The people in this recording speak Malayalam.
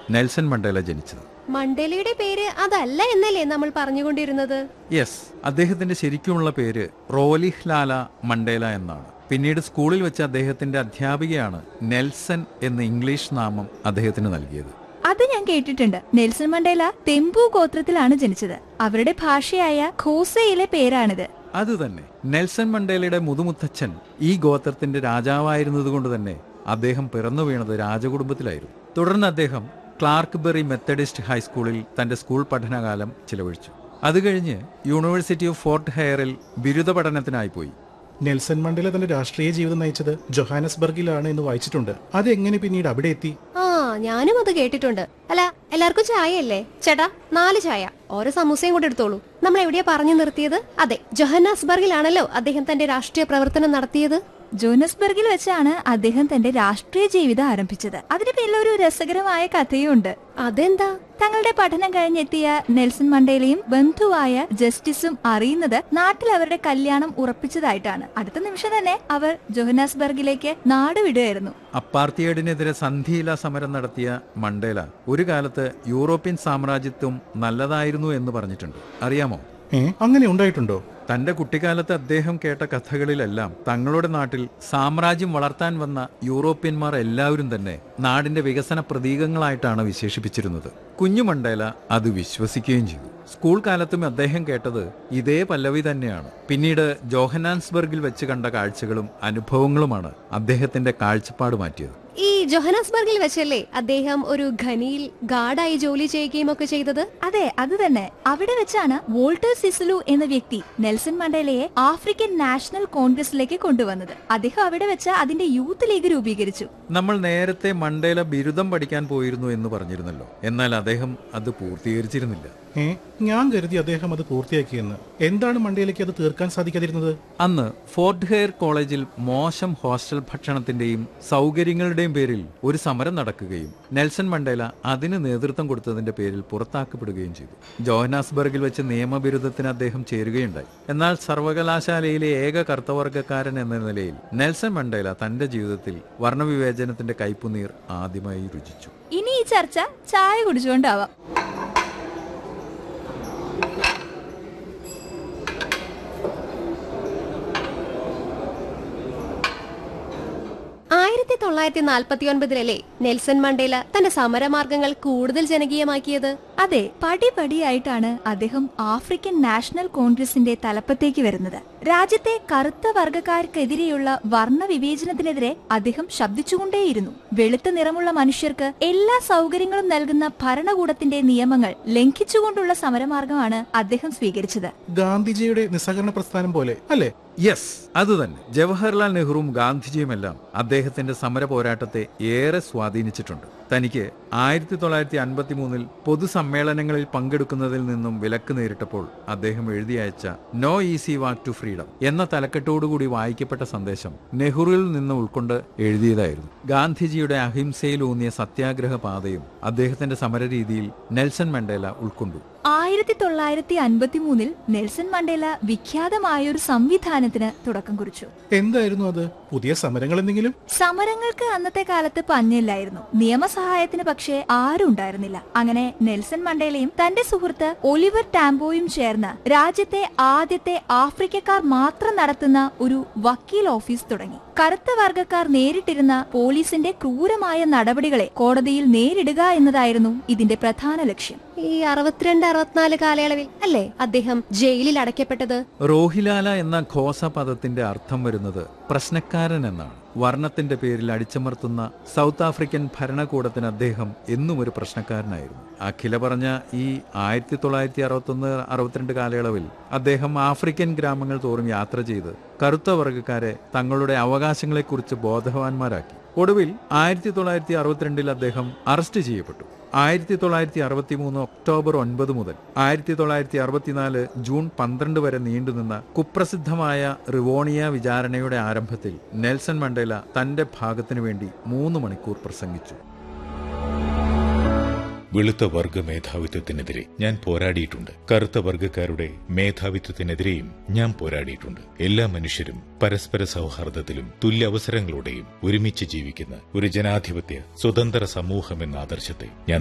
നെൽസൺ മണ്ടേല ജനിച്ചത് മണ്ടേലയുടെ പേര് അതല്ല എന്നല്ലേ നമ്മൾ പറഞ്ഞുകൊണ്ടിരുന്നത് യെസ് അദ്ദേഹത്തിന്റെ ശരിക്കുമുള്ള പേര് റോലിഹ് ലാല മണ്ടേല എന്നാണ് പിന്നീട് സ്കൂളിൽ വെച്ച് അദ്ദേഹത്തിന്റെ അധ്യാപികയാണ് നെൽസൺ എന്ന ഇംഗ്ലീഷ് നാമം അദ്ദേഹത്തിന് നൽകിയത് അത് ഞാൻ കേട്ടിട്ടുണ്ട് നെൽസൺ മണ്ടേല തെമ്പു ഗോത്രത്തിലാണ് ജനിച്ചത് അവരുടെ ഭാഷയായ ഖോസയിലെ പേരാണിത് അത് തന്നെ നെൽസൺ മണ്ടേലയുടെ മുതുമുത്തച്ഛൻ ഈ ഗോത്രത്തിന്റെ രാജാവായിരുന്നതുകൊണ്ട് തന്നെ അദ്ദേഹം പിറന്നു വീണത് രാജകുടുംബത്തിലായിരുന്നു തുടർന്ന് അദ്ദേഹം ക്ലാർക്ക് ബെറി മെത്തഡിസ്റ്റ് ഹൈസ്കൂളിൽ തന്റെ സ്കൂൾ പഠനകാലം ചിലവഴിച്ചു അത് കഴിഞ്ഞ് യൂണിവേഴ്സിറ്റി ഓഫ് ഫോർട്ട് ഹെയറിൽ ബിരുദ പഠനത്തിനായി പോയി നെൽസൺ മണ്ടേല തന്റെ രാഷ്ട്രീയ ജീവിതം നയിച്ചത് ജൊഹാനസ്ബർഗിലാണ് എന്ന് വായിച്ചിട്ടുണ്ട് അതെങ്ങനെ പിന്നീട് അവിടെ എത്തി ആ ഞാനും അത് കേട്ടിട്ടുണ്ട് അല്ല എല്ലാവർക്കും ചായ അല്ലേ ചേട്ടാ നാല് ചായ ഓരോ സമൂസയും കൂടെ എടുത്തോളൂ നമ്മൾ എവിടെയാ പറഞ്ഞു നിർത്തിയത് അതെ ജൊഹന്നാസ്ബർഗിലാണല്ലോ അദ്ദേഹം തന്റെ രാഷ്ട്രീയ പ്രവർത്തനം നടത്തിയത് ജോനസ്ബർഗിൽ വെച്ചാണ് അദ്ദേഹം തന്റെ രാഷ്ട്രീയ ജീവിതം ആരംഭിച്ചത് അതിന് പിന്നിൽ ഒരു രസകരമായ കഥയുണ്ട് അതെന്താ തങ്ങളുടെ പഠനം കഴിഞ്ഞെത്തിയ നെൽസൺ മണ്ടേലയും ബന്ധുവായ ജസ്റ്റിസും അറിയുന്നത് നാട്ടിൽ അവരുടെ കല്യാണം ഉറപ്പിച്ചതായിട്ടാണ് അടുത്ത നിമിഷം തന്നെ അവർ ജോഹനാസ്ബർഗിലേക്ക് നാടുവിടുകയായിരുന്നു അപ്പാർത്തിയേഡിനെതിരെ സന്ധിയില്ല സമരം നടത്തിയ മണ്ടേല ഒരു കാലത്ത് യൂറോപ്യൻ സാമ്രാജ്യത്വം നല്ലതായിരുന്നു എന്ന് പറഞ്ഞിട്ടുണ്ട് അറിയാമോ ഏ അങ്ങനെ ഉണ്ടായിട്ടുണ്ടോ തന്റെ കുട്ടിക്കാലത്ത് അദ്ദേഹം കേട്ട കഥകളിലെല്ലാം തങ്ങളുടെ നാട്ടിൽ സാമ്രാജ്യം വളർത്താൻ വന്ന യൂറോപ്യന്മാർ എല്ലാവരും തന്നെ നാടിന്റെ വികസന പ്രതീകങ്ങളായിട്ടാണ് വിശേഷിപ്പിച്ചിരുന്നത് കുഞ്ഞു മണ്ടേല അത് വിശ്വസിക്കുകയും ചെയ്തു സ്കൂൾ കാലത്തും അദ്ദേഹം കേട്ടത് ഇതേ പല്ലവി തന്നെയാണ് പിന്നീട് ജോഹനാൻസ്ബർഗിൽ വെച്ച് കണ്ട കാഴ്ചകളും അനുഭവങ്ങളുമാണ് അദ്ദേഹത്തിന്റെ കാഴ്ചപ്പാട് മാറ്റിയത് ഈ ജൊഹനാസ്ബർഗിൽ വെച്ചല്ലേ അദ്ദേഹം ഒരു ഖനിയിൽ ഗാർഡായി ജോലി ചെയ്യുകയും ഒക്കെ ചെയ്തത് അതെ അത് തന്നെ അവിടെ വെച്ചാണ് വോൾട്ടർ സിസുലു എന്ന വ്യക്തി നെൽസൺ മണ്ടേലയെ ആഫ്രിക്കൻ നാഷണൽ കോൺഗ്രസിലേക്ക് കൊണ്ടുവന്നത് അദ്ദേഹം അവിടെ വെച്ച് അതിന്റെ യൂത്ത് ലീഗ് രൂപീകരിച്ചു നമ്മൾ നേരത്തെ മണ്ടേല ബിരുദം പഠിക്കാൻ പോയിരുന്നു എന്ന് പറഞ്ഞിരുന്നല്ലോ എന്നാൽ അദ്ദേഹം അത് പൂർത്തീകരിച്ചിരുന്നില്ല ഏ ഞാൻ കരുതി അദ്ദേഹം അത് പൂർത്തിയാക്കിയെന്ന് എന്താണ് മണ്ടയിലേക്ക് അത് തീർക്കാൻ സാധിക്കാതിരുന്നത് അന്ന് ഫോർട്ട് ഹെയർ കോളേജിൽ മോശം ഹോസ്റ്റൽ ഭക്ഷണത്തിന്റെയും സൗകര്യങ്ങളുടെയും പേരിൽ ഒരു സമരം നടക്കുകയും നെൽസൺ മണ്ടേല അതിന് നേതൃത്വം കൊടുത്തതിന്റെ പേരിൽ പുറത്താക്കപ്പെടുകയും ചെയ്തു ജോഹനാസ്ബർഗിൽ വെച്ച് നിയമബിരുദത്തിന് അദ്ദേഹം ചേരുകയുണ്ടായി എന്നാൽ സർവകലാശാലയിലെ ഏക കർത്തവർഗക്കാരൻ എന്ന നിലയിൽ നെൽസൺ മണ്ടേല തന്റെ ജീവിതത്തിൽ വർണ്ണവിവേചനത്തിന്റെ കയ്പുനീർ ആദ്യമായി രുചിച്ചു ഇനി ഈ ചർച്ച ചായ കുടിച്ചുകൊണ്ടാവാം ആയിരത്തി തൊള്ളായിരത്തി നാൽപ്പത്തി ഒൻപതിലല്ലേ നെൽസൺ മണ്ടേല തന്റെ സമരമാർഗങ്ങൾ കൂടുതൽ ജനകീയമാക്കിയത് അതെ പടിപടിയായിട്ടാണ് അദ്ദേഹം ആഫ്രിക്കൻ നാഷണൽ കോൺഗ്രസിന്റെ തലപ്പത്തേക്ക് വരുന്നത് രാജ്യത്തെ കറുത്ത വർഗക്കാർക്കെതിരെയുള്ള വർണ്ണവിവേചനത്തിനെതിരെ അദ്ദേഹം ശബ്ദിച്ചുകൊണ്ടേയിരുന്നു വെളുത്ത നിറമുള്ള മനുഷ്യർക്ക് എല്ലാ സൗകര്യങ്ങളും നൽകുന്ന ഭരണകൂടത്തിന്റെ നിയമങ്ങൾ ലംഘിച്ചുകൊണ്ടുള്ള സമരമാർഗമാണ് അദ്ദേഹം സ്വീകരിച്ചത് ഗാന്ധിജിയുടെ നിസ്സഹകരണ പ്രസ്ഥാനം പോലെ അല്ലേ യെസ് അതുതന്നെ ജവഹർലാൽ നെഹ്റുവും ഗാന്ധിജിയുമെല്ലാം അദ്ദേഹത്തിന്റെ സമര പോരാട്ടത്തെ ഏറെ സ്വാധീനിച്ചിട്ടുണ്ട് തനിക്ക് ആയിരത്തി തൊള്ളായിരത്തി അൻപത്തി മൂന്നിൽ പൊതുസമ്മേളനങ്ങളിൽ പങ്കെടുക്കുന്നതിൽ നിന്നും വിലക്ക് നേരിട്ടപ്പോൾ അദ്ദേഹം എഴുതി അയച്ച no easy walk to freedom എന്ന തലക്കെട്ടോടുകൂടി വായിക്കപ്പെട്ട സന്ദേശം നെഹ്റുവിൽ നിന്ന് ഉൾക്കൊണ്ട് എഴുതിയതായിരുന്നു ഗാന്ധിജിയുടെ അഹിംസയിലൂന്നിയ സത്യാഗ്രഹ പാതയും അദ്ദേഹത്തിന്റെ സമരരീതിയിൽ നെൽസൺ മണ്ടേല ഉൾക്കൊണ്ടു ആയിരത്തി തൊള്ളായിരത്തി അൻപത്തി മൂന്നിൽ നെൽസൺ മണ്ടേല വിഖ്യാതമായ ഒരു സംവിധാനത്തിന് തുടക്കം കുറിച്ചു എന്തായിരുന്നു അത് പുതിയ സമരങ്ങൾ എന്തെങ്കിലും സമരങ്ങൾക്ക് അന്നത്തെ കാലത്ത് പഞ്ഞില്ലായിരുന്നു നിയമസഹായത്തിന് പക്ഷേ ആരും ഉണ്ടായിരുന്നില്ല അങ്ങനെ നെൽസൺ മണ്ടേലയും തന്റെ സുഹൃത്ത് ഒലിവർ ടാംബോയും ചേർന്ന് രാജ്യത്തെ ആദ്യത്തെ ആഫ്രിക്കക്കാർ മാത്രം നടത്തുന്ന ഒരു വക്കീൽ ഓഫീസ് തുടങ്ങി കറുത്ത വർഗക്കാർ നേരിട്ടിരുന്ന പോലീസിന്റെ ക്രൂരമായ നടപടികളെ കോടതിയിൽ നേരിടുക എന്നതായിരുന്നു ഇതിന്റെ പ്രധാന ലക്ഷ്യം ഈ അറുപത്തിരണ്ട് അറുപത്തിനാല് കാലയളവിൽ അല്ലേ അദ്ദേഹം ജയിലിൽ അടയ്ക്കപ്പെട്ടത് റോഹിലാല എന്ന ഘോസ പദത്തിന്റെ അർത്ഥം വരുന്നത് പ്രശ്നക്കാരൻ എന്നാണ് വർണ്ണത്തിന്റെ പേരിൽ അടിച്ചമർത്തുന്ന സൗത്ത് ആഫ്രിക്കൻ ഭരണകൂടത്തിന് അദ്ദേഹം എന്നും ഒരു പ്രശ്നക്കാരനായിരുന്നു അഖില പറഞ്ഞ ഈ ആയിരത്തി തൊള്ളായിരത്തി അറുപത്തൊന്ന് അറുപത്തിരണ്ട് കാലയളവിൽ അദ്ദേഹം ആഫ്രിക്കൻ ഗ്രാമങ്ങൾ തോറും യാത്ര ചെയ്ത് കറുത്ത വർഗ്ഗക്കാരെ തങ്ങളുടെ അവകാശങ്ങളെക്കുറിച്ച് ബോധവാന്മാരാക്കി ഒടുവിൽ ആയിരത്തി തൊള്ളായിരത്തി അറുപത്തിരണ്ടിൽ അദ്ദേഹം അറസ്റ്റ് ചെയ്യപ്പെട്ടു ആയിരത്തി തൊള്ളായിരത്തി അറുപത്തി മൂന്ന് ഒക്ടോബർ ഒൻപത് മുതൽ ആയിരത്തി തൊള്ളായിരത്തി അറുപത്തിനാല് ജൂൺ പന്ത്രണ്ട് വരെ നീണ്ടുനിന്ന കുപ്രസിദ്ധമായ റിവോണിയ വിചാരണയുടെ ആരംഭത്തിൽ നെൽസൺ മണ്ടേല തന്റെ ഭാഗത്തിനു വേണ്ടി മൂന്ന് മണിക്കൂർ പ്രസംഗിച്ചു വെളുത്ത വർഗ മേധാവിത്വത്തിനെതിരെ ഞാൻ പോരാടിയിട്ടുണ്ട് കറുത്ത വർഗക്കാരുടെ മേധാവിത്വത്തിനെതിരെയും ഞാൻ പോരാടിയിട്ടുണ്ട് എല്ലാ മനുഷ്യരും പരസ്പര സൗഹാർദ്ദത്തിലും തുല്യ അവസരങ്ങളോടെയും ഒരുമിച്ച് ജീവിക്കുന്ന ഒരു ജനാധിപത്യ സ്വതന്ത്ര സമൂഹം എന്ന ആദർശത്തെ ഞാൻ